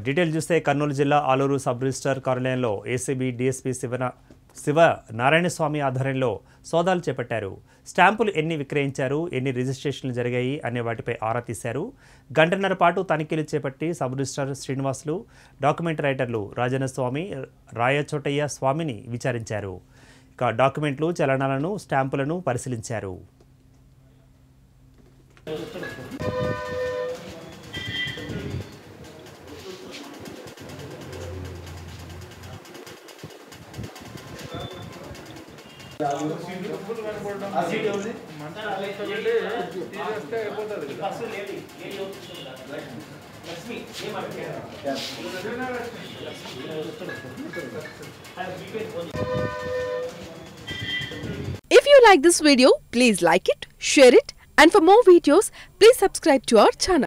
Detail చూస్తే కర్నూలు జిల్లా Aluru sub register కార్యాలయంలో ఏసీబీ డీఎస్పీ శివన శివ నారాయణస్వామి ఆధ్వర్యంలో సోదాలు చేపట్టారు స్టాంపులు ఎన్ని విక్రయించారు ఎన్ని రిజిస్ట్రేషన్లు జరిగాయి అనే వాటిపై ఆరా తీశారు గంటన్నర పాటు తనిఖీలు చేపట్టి సబ్ రిజిస్ట్రార్ శ్రీనివాసులు డాక్యుమెంట్ రైటర్లు రాజనస్వామి రాయచోటయ్య స్వామిని విచారించారు ఇక డాక్యుమెంట్లు చలనాలను స్టాంపులను పరిశీలించారు If you like this video, please like it, share it, and for more videos, please subscribe to our channel.